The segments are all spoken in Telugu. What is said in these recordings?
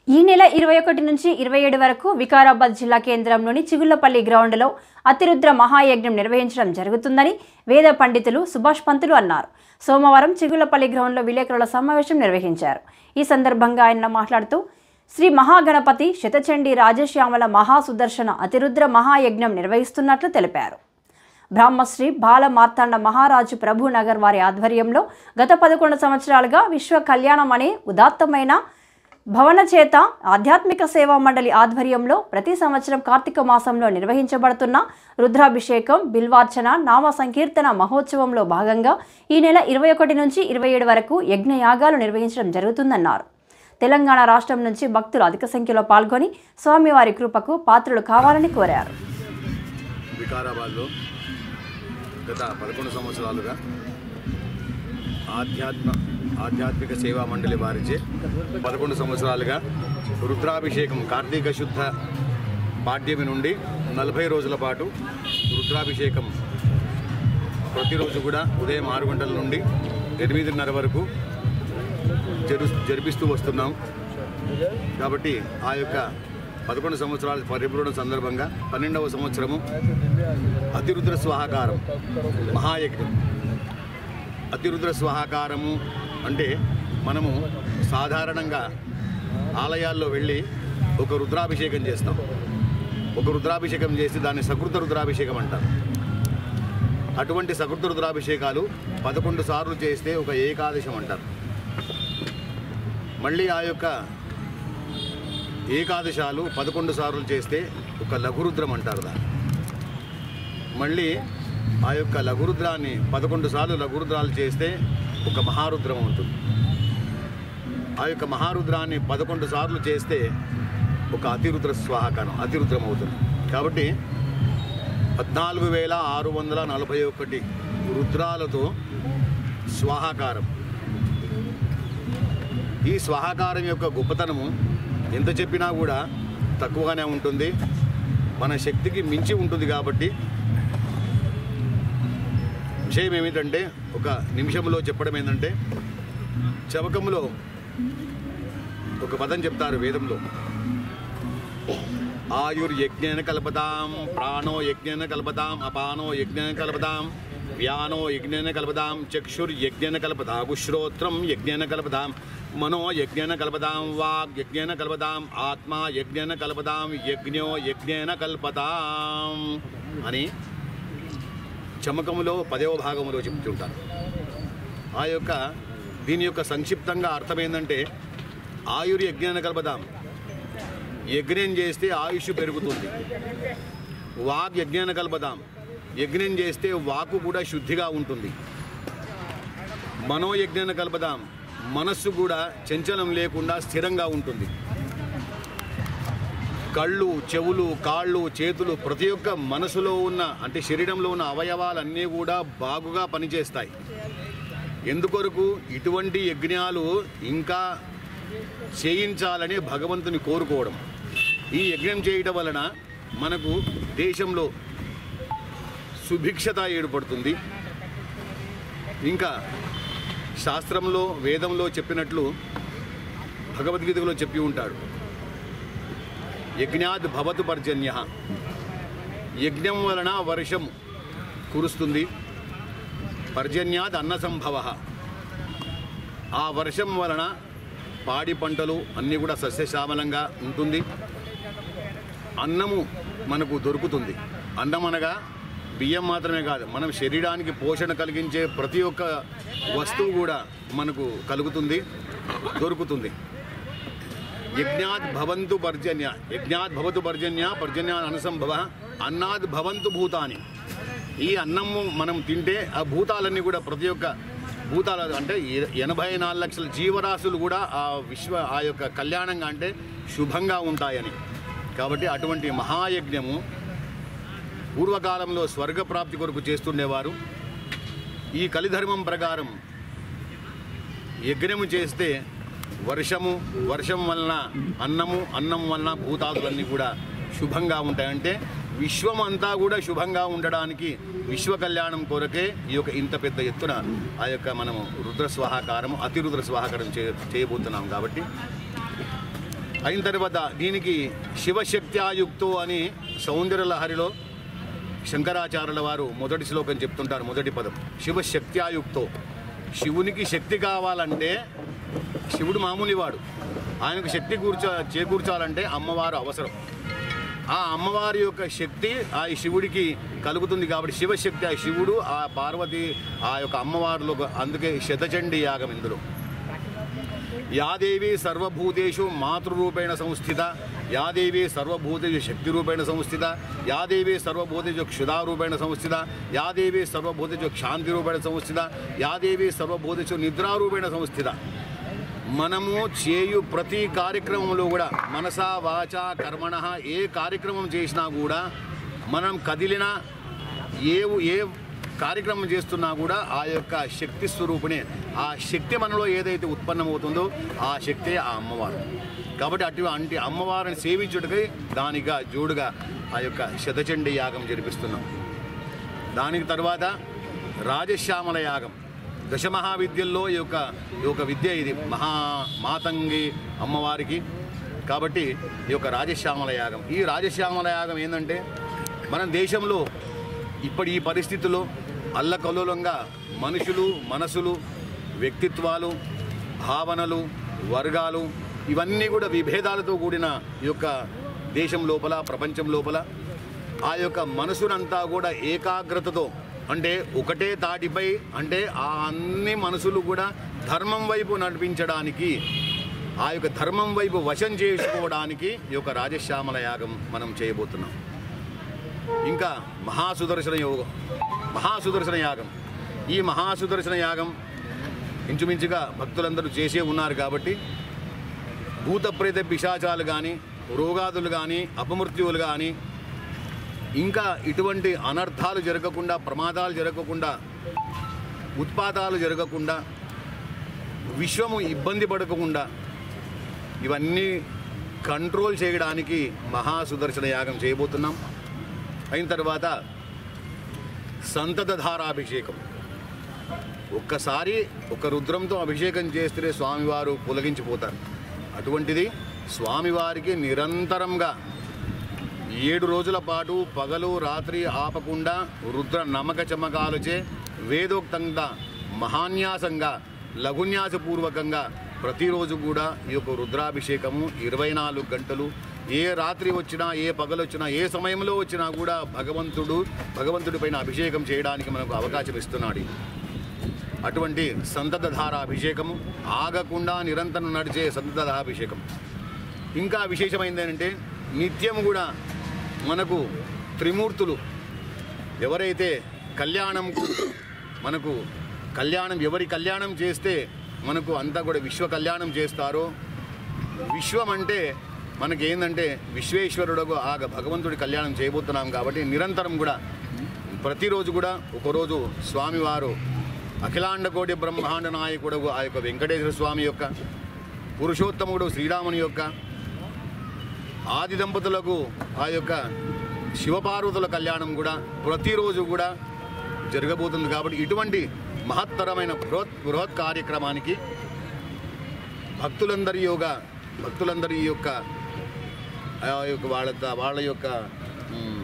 ఈ నెల ఇరవై ఒకటి నుంచి ఇరవై ఏడు వరకు వికారాబాద్ జిల్లా కేంద్రంలోని చిగుళ్లపల్లి గ్రౌండ్లో అతిరుద్ర మహాయజ్ఞం నిర్వహించడం జరుగుతుందని వేద పండితులు సుభాష్ పంతులు అన్నారు సోమవారం చిగుళ్లపల్లి గ్రౌండ్లో విలేకరుల సమావేశం నిర్వహించారు ఈ సందర్భంగా ఆయన మాట్లాడుతూ శ్రీ మహాగణపతి శతచండి రాజశ్యామల మహాసుదర్శన అతిరుద్ర మహాయజ్ఞం నిర్వహిస్తున్నట్లు తెలిపారు బ్రహ్మశ్రీ బాల మార్తాండ మహారాజు ప్రభు నగర్ వారి ఆధ్వర్యంలో గత పదకొండు సంవత్సరాలుగా విశ్వ కళ్యాణం అనే ఉదాత్తమైన భవన చేత ఆధ్యాత్మిక సేవా మండలి ఆధ్వర్యంలో ప్రతి సంవత్సరం కార్తీక మాసంలో నిర్వహించబడుతున్న రుద్రాభిషేకం బిల్వార్చన నామ సంకీర్తన మహోత్సవంలో భాగంగా ఈ నెల ఇరవై ఒకటి నుంచి ఇరవై ఏడు వరకు యజ్ఞయాగాలు నిర్వహించడం జరుగుతుందన్నారు తెలంగాణ రాష్ట్రం నుంచి భక్తులు అధిక సంఖ్యలో పాల్గొని స్వామివారి కృపకు పాత్రలు కావాలని కోరారు వికారాబాద్లో గత పదకొండు సంవత్సరాలుగా ఆధ్యాత్మ ఆధ్యాత్మిక సేవా మండలి వారిచే పదకొండు సంవత్సరాలుగా రుద్రాభిషేకం కార్తీక శుద్ధ పాడ్యమి నుండి నలభై రోజుల పాటు రుద్రాభిషేకం ప్రతిరోజు కూడా ఉదయం ఆరు గంటల నుండి ఎనిమిదిన్నర వరకు జరు జరిపిస్తూ వస్తున్నాం కాబట్టి ఆ యొక్క పదకొండు సంవత్సరాల పరిపూర్ణ సందర్భంగా పన్నెండవ సంవత్సరము అతిరుద్ర స్వాహాకారం మహాయజ్ఞం అతిరుద్ర స్వాహాకారము అంటే మనము సాధారణంగా ఆలయాల్లో వెళ్ళి ఒక రుద్రాభిషేకం చేస్తాం ఒక రుద్రాభిషేకం చేసి దాన్ని సకృత రుద్రాభిషేకం అంటారు అటువంటి సకృత రుద్రాభిషేకాలు పదకొండు సార్లు చేస్తే ఒక ఏకాదశం అంటారు మళ్ళీ ఆ యొక్క ఏకాదశాలు పదకొండు సార్లు చేస్తే ఒక లఘురుద్రం అంటారు దాన్ని మళ్ళీ ఆ యొక్క లఘురుద్రాన్ని పదకొండు సార్లు లఘురుద్రాలు చేస్తే ఒక మహారుద్రం ఉంటుంది ఆ యొక్క మహారుద్రాన్ని పదకొండు సార్లు చేస్తే ఒక అతిరుద్ర స్వాహకారం అతిరుద్రం అవుతుంది కాబట్టి పద్నాలుగు వేల ఆరు వందల నలభై ఒకటి రుద్రాలతో స్వాహాకారం ఈ స్వాహాకారం యొక్క గొప్పతనము ఎంత చెప్పినా కూడా తక్కువగానే ఉంటుంది మన శక్తికి మించి ఉంటుంది కాబట్టి విషయం ఏమిటంటే ఒక నిమిషంలో చెప్పడం ఏంటంటే చవకములో ఒక పదం చెప్తారు వేదంలో ఆయుర్యజ్ఞేన కల్పతాం ప్రాణో యజ్ఞేన కల్పతాం అపానో యజ్ఞేన కల్పతాం వ్యానో యజ్ఞేన కల్పతాం చక్షుర్యజ్ఞేన కల్పతాం శ్రోత్రం యజ్ఞేన కల్పతాం మనో యజ్ఞేన కల్పతాం వాగ్ యజ్ఞేన కల్పతాం ఆత్మ యజ్ఞేన కల్పతాం యజ్ఞో యజ్ఞేన కల్పతాం అని చమకములో పదవ భాగములో చెప్తుంటారు ఆ యొక్క దీని యొక్క సంక్షిప్తంగా అర్థం ఏంటంటే ఆయుర్ యజ్ఞాన్ని కలపదాం యజ్ఞం చేస్తే ఆయుష్ పెరుగుతుంది వాక్ యజ్ఞాన్ని కలపదాం యజ్ఞం చేస్తే వాకు కూడా శుద్ధిగా ఉంటుంది మనోయజ్ఞాన్ని కలపదాం మనస్సు కూడా చంచలం లేకుండా స్థిరంగా ఉంటుంది కళ్ళు చెవులు కాళ్ళు చేతులు ప్రతి ఒక్క మనసులో ఉన్న అంటే శరీరంలో ఉన్న అవయవాలన్నీ కూడా బాగుగా పనిచేస్తాయి ఎందుకొరకు ఇటువంటి యజ్ఞాలు ఇంకా చేయించాలని భగవంతుని కోరుకోవడం ఈ యజ్ఞం చేయటం వలన మనకు దేశంలో సుభిక్షత ఏర్పడుతుంది ఇంకా శాస్త్రంలో వేదంలో చెప్పినట్లు భగవద్గీతలో చెప్పి ఉంటాడు యజ్ఞాద్ భవతు పర్జన్య యజ్ఞం వలన వర్షం కురుస్తుంది పర్జన్యాద్ అన్న సంభవ ఆ వర్షం వలన పాడి పంటలు అన్నీ కూడా సస్యశ్యామలంగా ఉంటుంది అన్నము మనకు దొరుకుతుంది అన్నం అనగా బియ్యం మాత్రమే కాదు మనం శరీరానికి పోషణ కలిగించే ప్రతి ఒక్క వస్తువు కూడా మనకు కలుగుతుంది దొరుకుతుంది యజ్ఞాత్ భవంతు పర్జన్య యజ్ఞాత్ భవతు పర్జన్య పర్జన్యాన్ అనుసంభవ అన్నాద్ భవంతు భూతాని ఈ అన్నము మనం తింటే ఆ భూతాలన్నీ కూడా ప్రతి ఒక్క భూతాలు అంటే ఎ- ఎనభై నాలుగు లక్షల జీవరాశులు కూడా ఆ విశ్వ ఆ యొక్క కళ్యాణంగా అంటే శుభంగా ఉంటాయని కాబట్టి అటువంటి మహాయజ్ఞము పూర్వకాలంలో స్వర్గప్రాప్తి కొరకు చేస్తుండేవారు ఈ కలిధర్మం ప్రకారం యజ్ఞము చేస్తే వర్షము వర్షం వలన అన్నము అన్నం వలన భూతాదులన్నీ కూడా శుభంగా ఉంటాయంటే విశ్వం అంతా కూడా శుభంగా ఉండడానికి విశ్వ కళ్యాణం కొరకే ఈ యొక్క ఇంత పెద్ద ఎత్తున ఆ యొక్క మనము రుద్ర స్వాహాకారము అతి రుద్ర స్వాహాకారం చే చేయబోతున్నాం కాబట్టి అయిన తర్వాత దీనికి శివశక్త్యాయుక్తో అని సౌందర్యలహరిలో శంకరాచార్యుల వారు మొదటి శ్లోకం చెప్తుంటారు మొదటి పదం శివశక్త్యాయుక్తో శివునికి శక్తి కావాలంటే శివుడు మామూలివాడు ఆయనకు శక్తి కూర్చ చేకూర్చాలంటే అమ్మవారు అవసరం ఆ అమ్మవారి యొక్క శక్తి ఆ శివుడికి కలుగుతుంది కాబట్టి శివశక్తి ఆ శివుడు ఆ పార్వతి ఆ యొక్క అమ్మవారిలో అందుకే శతచండీ యాగం ఇందులో యాదేవి సర్వభూతేషు మాతృరూపేణ సంస్థిత యాదేవి సర్వభూతేషు శక్తిరూపేణ సంస్థిత యాదేవి సర్వభూతేషు క్షుధారూపేణ సంస్థిత యాదేవి సర్వభూతేషు క్షాంతిరూపేణ సంస్థిత యాదేవి సర్వభూతేషు నిద్రారూపేణ సంస్థిత మనము చేయు ప్రతి కార్యక్రమంలో కూడా మనసా వాచ కర్మణ ఏ కార్యక్రమం చేసినా కూడా మనం కదిలినా ఏ ఏ కార్యక్రమం చేస్తున్నా కూడా ఆ యొక్క శక్తి స్వరూపిణి ఆ శక్తి మనలో ఏదైతే ఉత్పన్నమవుతుందో ఆ శక్తే ఆ అమ్మవారు కాబట్టి అటు అంటే అమ్మవారిని సేవించుటకై దానిగా జోడుగా ఆ యొక్క శతచండీ యాగం జరిపిస్తున్నాం దానికి తర్వాత రాజశ్యామల యాగం దశమహావిద్యల్లో ఈ యొక్క ఈ యొక్క విద్య ఇది మహా మాతంగి అమ్మవారికి కాబట్టి ఈ యొక్క రాజశ్యామల యాగం ఈ రాజశ్యామల యాగం ఏంటంటే మన దేశంలో ఇప్పటి ఈ పరిస్థితుల్లో అల్లకల్లోలంగా మనుషులు మనసులు వ్యక్తిత్వాలు భావనలు వర్గాలు ఇవన్నీ కూడా విభేదాలతో కూడిన ఈ యొక్క దేశం లోపల ప్రపంచం లోపల ఆ యొక్క మనసునంతా కూడా ఏకాగ్రతతో అంటే ఒకటే తాటిపై అంటే ఆ అన్ని మనసులు కూడా ధర్మం వైపు నడిపించడానికి ఆ యొక్క ధర్మం వైపు వశం చేసుకోవడానికి ఈ యొక్క రాజశ్యామల యాగం మనం చేయబోతున్నాం ఇంకా మహాసుదర్శన యోగం మహాసుదర్శన యాగం ఈ మహాసుదర్శన యాగం ఇంచుమించుగా భక్తులందరూ చేసే ఉన్నారు కాబట్టి భూతప్రేత పిశాచాలు కానీ రోగాదులు కానీ అపమృత్యువులు కానీ ఇంకా ఇటువంటి అనర్థాలు జరగకుండా ప్రమాదాలు జరగకుండా ఉత్పాతాలు జరగకుండా విశ్వము ఇబ్బంది పడకుండా ఇవన్నీ కంట్రోల్ చేయడానికి మహాసుదర్శన యాగం చేయబోతున్నాం అయిన తర్వాత సంతత ధారాభిషేకం ఒక్కసారి ఒక రుద్రంతో అభిషేకం చేస్తే స్వామివారు పులగించిపోతారు అటువంటిది స్వామివారికి నిరంతరంగా ఏడు రోజుల పాటు పగలు రాత్రి ఆపకుండా రుద్ర నమ్మక చమకాలచే వేదోక్తంగా మహాన్యాసంగా లఘున్యాసపూర్వకంగా ప్రతిరోజు కూడా ఈ యొక్క రుద్రాభిషేకము ఇరవై నాలుగు గంటలు ఏ రాత్రి వచ్చినా ఏ పగలు వచ్చినా ఏ సమయంలో వచ్చినా కూడా భగవంతుడు భగవంతుడి పైన అభిషేకం చేయడానికి మనకు అవకాశం ఇస్తున్నాడు అటువంటి సంతతధార అభిషేకము ఆగకుండా నిరంతరం నడిచే సంతతధారాభిషేకం ఇంకా విశేషమైంది ఏంటంటే నిత్యం కూడా మనకు త్రిమూర్తులు ఎవరైతే కళ్యాణంకు మనకు కళ్యాణం ఎవరి కళ్యాణం చేస్తే మనకు అంతా కూడా విశ్వ కళ్యాణం చేస్తారో విశ్వం అంటే మనకి ఏంటంటే విశ్వేశ్వరుడు ఆ భగవంతుడి కళ్యాణం చేయబోతున్నాం కాబట్టి నిరంతరం కూడా ప్రతిరోజు కూడా ఒకరోజు స్వామివారు అఖిలాండ కోటి బ్రహ్మాండ నాయకుడు ఆ యొక్క వెంకటేశ్వర స్వామి యొక్క పురుషోత్తముడు శ్రీరాముని యొక్క ఆది దంపతులకు ఆ యొక్క శివపార్వతుల కళ్యాణం కూడా ప్రతిరోజు కూడా జరగబోతుంది కాబట్టి ఇటువంటి మహత్తరమైన బృహత్ బృహత్ కార్యక్రమానికి భక్తులందరి యొక్క భక్తులందరి యొక్క ఆ యొక్క వాళ్ళ వాళ్ళ యొక్క మ్,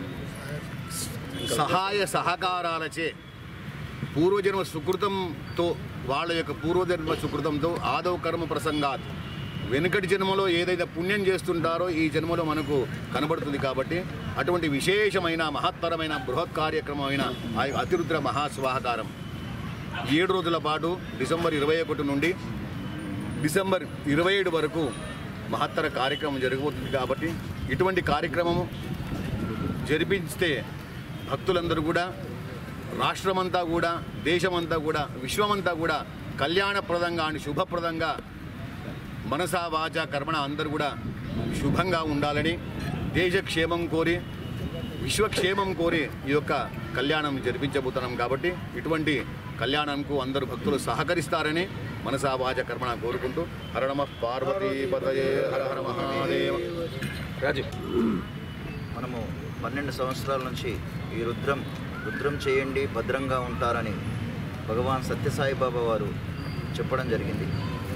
సహాయ సహకారాలచే పూర్వజన్మ సుకృతంతో వాళ్ళ యొక్క పూర్వజన్మ సుకృతంతో ఆదవ కర్మ ప్రసంగాత్ వెనుకటి జన్మలో ఏదైతే పుణ్యం చేస్తుంటారో ఈ జన్మలో మనకు కనబడుతుంది కాబట్టి అటువంటి విశేషమైన మహత్తరమైన బృహత్ కార్యక్రమమైన ఆ యొక్క అతిరుద్ర మహాస్వాహకారం ఏడు రోజుల పాటు డిసెంబర్ ఇరవై ఒకటి నుండి డిసెంబర్ ఇరవై ఏడు వరకు మహత్తర కార్యక్రమం జరగబోతుంది కాబట్టి ఇటువంటి కార్యక్రమము జరిపిస్తే భక్తులందరూ కూడా రాష్ట్రమంతా కూడా దేశమంతా కూడా విశ్వమంతా కూడా కళ్యాణప్రదంగా అని శుభప్రదంగా మనసా వాచ కర్మణ అందరూ కూడా శుభంగా ఉండాలని దేశక్షేమం కోరి విశ్వక్షేమం కోరి ఈ యొక్క కళ్యాణం జరిపించబోతున్నాం కాబట్టి ఇటువంటి కళ్యాణంకు అందరూ భక్తులు సహకరిస్తారని మనసా వాచ కర్మణ కోరుకుంటూ హరణమ పార్వతీ పతయే హర హర మహాదేవ రాజు మనము పన్నెండు సంవత్సరాల నుంచి ఈ రుద్రం రుద్రం చేయండి భద్రంగా ఉంటారని భగవాన్ సత్యసాయి బాబా వారు చెప్పడం జరిగింది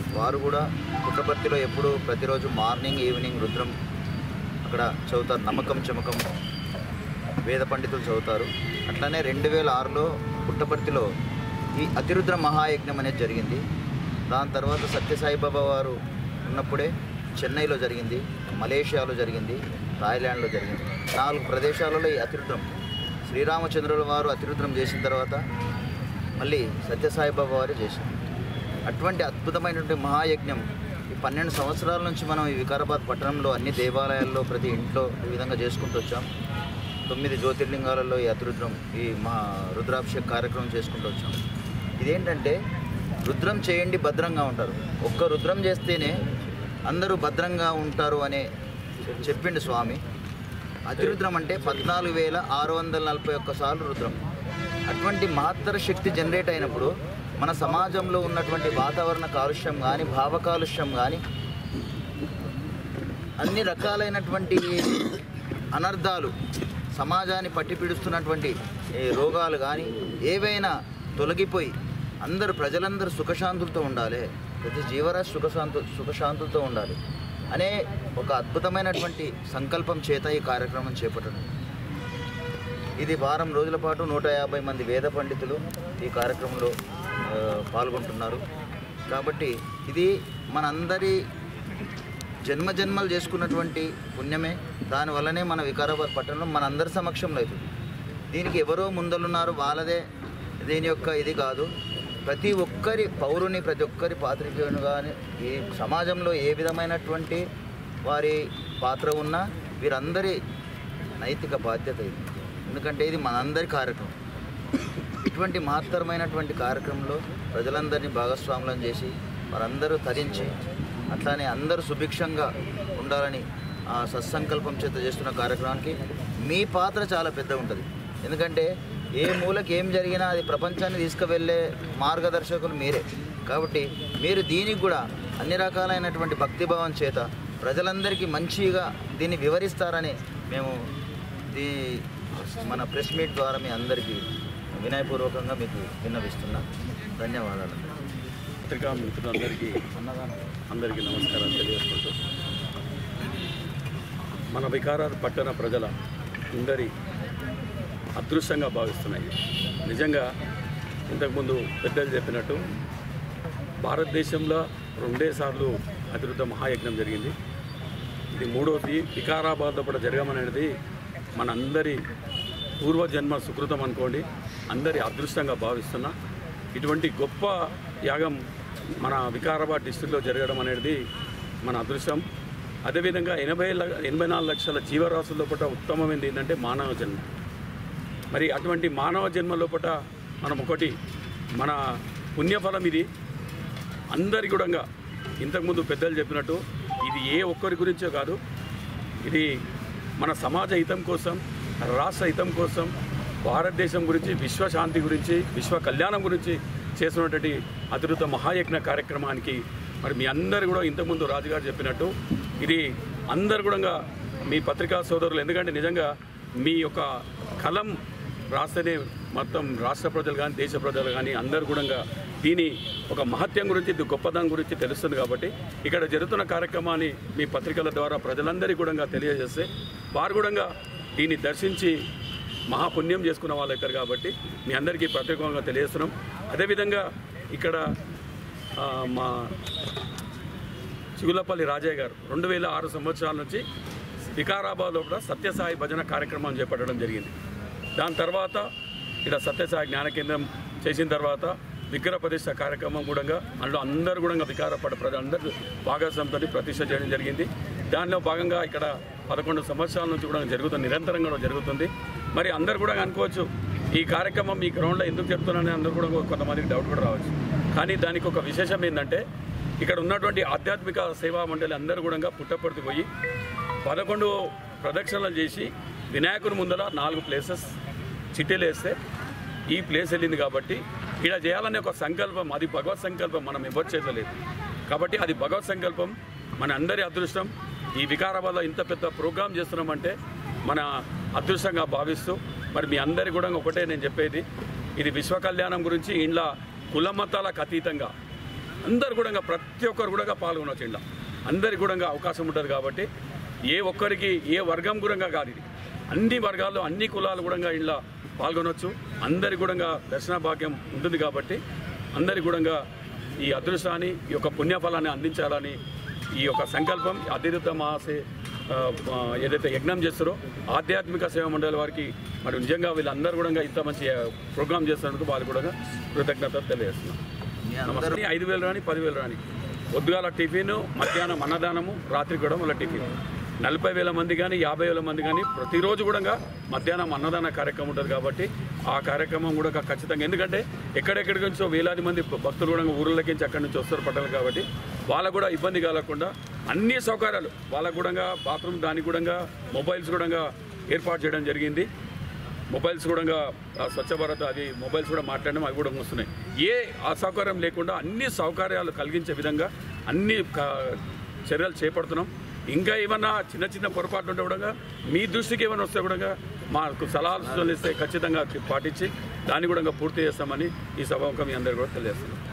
వారు కూడా పుట్టపర్తిలో ఎప్పుడు ప్రతిరోజు మార్నింగ్ ఈవినింగ్ రుద్రం అక్కడ చదువుతారు నమ్మకం చమకం వేద పండితులు చదువుతారు అట్లానే రెండు వేల ఆరులో పుట్టపర్తిలో ఈ అతిరుద్ర మహాయజ్ఞం అనేది జరిగింది దాని తర్వాత సత్యసాయిబాబా వారు ఉన్నప్పుడే చెన్నైలో జరిగింది మలేషియాలో జరిగింది థాయిలాండ్లో జరిగింది నాలుగు ప్రదేశాలలో ఈ అతిరుద్రం శ్రీరామచంద్రుల వారు అతిరుద్రం చేసిన తర్వాత మళ్ళీ సత్యసాయిబాబా వారు చేశారు అటువంటి అద్భుతమైనటువంటి మహాయజ్ఞం ఈ పన్నెండు సంవత్సరాల నుంచి మనం ఈ వికారాబాద్ పట్టణంలో అన్ని దేవాలయాల్లో ప్రతి ఇంట్లో ఈ విధంగా చేసుకుంటూ వచ్చాం తొమ్మిది జ్యోతిర్లింగాలలో ఈ అతిరుద్రం ఈ మా రుద్రాభిషేక్ కార్యక్రమం చేసుకుంటూ వచ్చాం ఇదేంటంటే రుద్రం చేయండి భద్రంగా ఉంటారు ఒక్క రుద్రం చేస్తేనే అందరూ భద్రంగా ఉంటారు అనే చెప్పిండు స్వామి అతిరుద్రం అంటే పద్నాలుగు వేల ఆరు వందల నలభై ఒక్క సార్లు రుద్రం అటువంటి మహత్తర శక్తి జనరేట్ అయినప్పుడు మన సమాజంలో ఉన్నటువంటి వాతావరణ కాలుష్యం కానీ భావ కాలుష్యం కానీ అన్ని రకాలైనటువంటి అనర్థాలు సమాజాన్ని పట్టి పీడిస్తున్నటువంటి ఈ రోగాలు కానీ ఏవైనా తొలగిపోయి అందరు ప్రజలందరూ సుఖశాంతులతో ఉండాలి ప్రతి జీవరాశి సుఖశాంతు సుఖశాంతులతో ఉండాలి అనే ఒక అద్భుతమైనటువంటి సంకల్పం చేత ఈ కార్యక్రమం చేపట్టడం ఇది వారం రోజుల పాటు నూట యాభై మంది వేద పండితులు ఈ కార్యక్రమంలో ఆ, పాల్గొంటున్నారు కాబట్టి ఇది మనందరి జన్మ జన్మలు చేసుకున్నటువంటి పుణ్యమే దానివల్లనే మన వికారాబాద్ పట్టణంలో మనందరి సమక్షంలో అవుతుంది దీనికి ఎవరో ముందలున్నారు వాళ్ళదే దీని యొక్క ఇది కాదు ప్రతి ఒక్కరి పౌరుని ప్రతి ఒక్కరి పాత్రికేయుని కానీ ఈ సమాజంలో ఏ విధమైనటువంటి వారి పాత్ర ఉన్నా వీరందరి నైతిక బాధ్యత ఇది ఎందుకంటే ఇది మనందరి కార్యక్రమం ఇటువంటి మహత్తరమైనటువంటి కార్యక్రమంలో ప్రజలందరినీ భాగస్వాములను చేసి వారందరూ తరించి అట్లానే అందరూ సుభిక్షంగా ఉండాలని ఆ సత్సంకల్పం చేత చేస్తున్న కార్యక్రమానికి మీ పాత్ర చాలా పెద్ద ఉంటుంది ఎందుకంటే ఏ మూలకి ఏం జరిగినా అది ప్రపంచాన్ని తీసుకువెళ్ళే మార్గదర్శకులు మీరే కాబట్టి మీరు దీనికి కూడా అన్ని రకాలైనటువంటి భక్తిభావం చేత ప్రజలందరికీ మంచిగా దీన్ని వివరిస్తారని మేము దీ మన ప్రెస్ మీట్ ద్వారా మీ అందరికీ వినయపూర్వకంగా మీకు విన్నవిస్తున్నా ధన్యవాదాలు పత్రికా మిత్రులందరికీ అందరికీ నమస్కారం తెలియజేసుకుంటూ మన వికారాలు పట్టణ ప్రజల అందరి అదృష్టంగా భావిస్తున్నాయి నిజంగా ఇంతకుముందు పెద్దలు చెప్పినట్టు భారతదేశంలో రెండేసార్లు అతివృద్ధ మహాయజ్ఞం జరిగింది ఇది మూడవది వికారాబాద్లో కూడా జరగమనేది మనందరి పూర్వజన్మ సుకృతం అనుకోండి అందరి అదృష్టంగా భావిస్తున్నా ఇటువంటి గొప్ప యాగం మన వికారాబాద్ డిస్టిక్లో జరగడం అనేది మన అదృష్టం అదేవిధంగా ఎనభై ల- ఎనభై నాలుగు లక్షల జీవరాశుల లోపల ఉత్తమమైనది ఏంటంటే మానవ జన్మ మరి అటువంటి మానవ జన్మ లోపల మనం ఒకటి మన పుణ్యఫలం ఇది అందరి కూడా ఇంతకుముందు పెద్దలు చెప్పినట్టు ఇది ఏ ఒక్కరి గురించో కాదు ఇది మన సమాజ హితం కోసం రాష్ట్ర హితం కోసం భారతదేశం గురించి విశ్వశాంతి గురించి విశ్వ కళ్యాణం గురించి చేస్తున్నటువంటి అతిరుత మహాయజ్ఞ కార్యక్రమానికి మరి మీ అందరు కూడా ఇంతకుముందు రాజుగారు చెప్పినట్టు ఇది అందరు కూడా మీ పత్రికా సోదరులు ఎందుకంటే నిజంగా మీ యొక్క కలం రాస్తేనే మొత్తం రాష్ట్ర ప్రజలు కానీ దేశ ప్రజలు కానీ అందరు కూడా దీని ఒక మహత్యం గురించి ఇది గొప్పదనం గురించి తెలుస్తుంది కాబట్టి ఇక్కడ జరుగుతున్న కార్యక్రమాన్ని మీ పత్రికల ద్వారా ప్రజలందరికీ కూడా తెలియజేస్తే వారు కూడా దీన్ని దర్శించి మహాపుణ్యం చేసుకున్న వాళ్ళు అవుతారు కాబట్టి మీ అందరికీ ప్రత్యేకంగా తెలియజేస్తున్నాం అదేవిధంగా ఇక్కడ ఆ, మా చిగులపల్లి రాజయ్య గారు రెండు వేల ఆరు సంవత్సరాల నుంచి వికారాబాద్లో కూడా సత్యసాయి భజన కార్యక్రమం చేపట్టడం జరిగింది దాని తర్వాత ఇక్కడ సత్యసాయి జ్ఞాన కేంద్రం చేసిన తర్వాత విగ్రహ ప్రతిష్ట కార్యక్రమం కూడా అందులో అందరూ కూడా వికారపడ ప్రజలందరూ భాగస్వామితో ప్రతిష్ట చేయడం జరిగింది దానిలో భాగంగా ఇక్కడ పదకొండు సంవత్సరాల నుంచి కూడా జరుగుతుంది నిరంతరంగా కూడా జరుగుతుంది మరి అందరు కూడా అనుకోవచ్చు ఈ కార్యక్రమం ఈ గ్రౌండ్లో ఎందుకు చెప్తున్నానని అందరూ కూడా కొంతమందికి డౌట్ కూడా రావచ్చు కానీ దానికి ఒక విశేషం ఏంటంటే ఇక్కడ ఉన్నటువంటి ఆధ్యాత్మిక సేవా మండలి అందరూ కూడా పుట్టపర్తి పోయి పదకొండు ప్రదక్షిణలు చేసి వినాయకుని ముందర నాలుగు ప్లేసెస్ చిట్టెలు వేస్తే ఈ ప్లేస్ వెళ్ళింది కాబట్టి ఇక్కడ చేయాలనే ఒక సంకల్పం అది భగవత్ సంకల్పం మనం ఎవరు చేతలేదు కాబట్టి అది భగవత్ సంకల్పం మన అందరి అదృష్టం ఈ వికారాబాద్లో ఇంత పెద్ద ప్రోగ్రాం చేస్తున్నామంటే మన అదృష్టంగా భావిస్తూ మరి మీ అందరి కూడా ఒకటే నేను చెప్పేది ఇది విశ్వ కళ్యాణం గురించి ఇంట్లో కుల మతాలకు అతీతంగా అందరు కూడా ప్రతి ఒక్కరు కూడా పాల్గొనవచ్చు ఇంట్లో అందరికి కూడా అవకాశం ఉంటుంది కాబట్టి ఏ ఒక్కరికి ఏ వర్గం కూడా కాదు ఇది అన్ని వర్గాల్లో అన్ని కులాలు కూడా ఇంట్లో పాల్గొనవచ్చు అందరి కూడా దర్శన భాగ్యం ఉంటుంది కాబట్టి అందరి కూడా ఈ అదృష్టాన్ని ఈ యొక్క పుణ్యఫలాన్ని అందించాలని ఈ యొక్క సంకల్పం అధిరుత మహాసే ఆ, ఆ, ఏదైతే యజ్ఞం చేస్తారో ఆధ్యాత్మిక సేవ మండలి వారికి మరి నిజంగా వీళ్ళందరూ కూడా ఇంత మంచి ప్రోగ్రామ్ చేస్తున్నందుకు వాళ్ళు కూడా కృతజ్ఞత తెలియజేస్తున్నాం మీ అందరూ నమస్తే ఐదు వేలు రాని పదివేలు రాని పొద్దుగాల టిఫిన్ మధ్యాహ్నం అన్నదానము రాత్రి కూడా మళ్ళీ టిఫిన్ నలభై వేల మంది కానీ యాభై వేల మంది కానీ ప్రతిరోజు కూడా మధ్యాహ్నం అన్నదాన కార్యక్రమం ఉంటుంది కాబట్టి ఆ కార్యక్రమం కూడా ఖచ్చితంగా ఎందుకంటే ఎక్కడెక్కడి నుంచో వేలాది మంది భక్తులు కూడా ఊర్లకి నుంచి అక్కడి నుంచి వస్తారు పట్టాలి కాబట్టి వాళ్ళకు కూడా ఇబ్బంది కలగకుండా అన్ని సౌకర్యాలు వాళ్ళకు కూడా బాత్రూమ్ దానికి కూడా మొబైల్స్ కూడా ఏర్పాటు చేయడం జరిగింది మొబైల్స్ కూడా ఆ, స్వచ్ఛ భారత్ అది మొబైల్స్ కూడా మాట్లాడడం అవి కూడా వస్తున్నాయి ఏ అసౌకర్యం లేకుండా అన్ని సౌకర్యాలు కలిగించే విధంగా అన్ని క- చర్యలు చేపడుతున్నాం ఇంకా ఏమన్నా చిన్న చిన్న పొరపాట్లు ఉంటే కూడా మీ దృష్టికి ఏమైనా వస్తే కూడా మాకు సలహాలు సూచనలు ఇస్తే ఖచ్చితంగా పాటించి దాన్ని కూడా పూర్తి చేస్తామని ఈ సభాముఖం మీ అందరికీ కూడా తెలియజేస్తున్నాం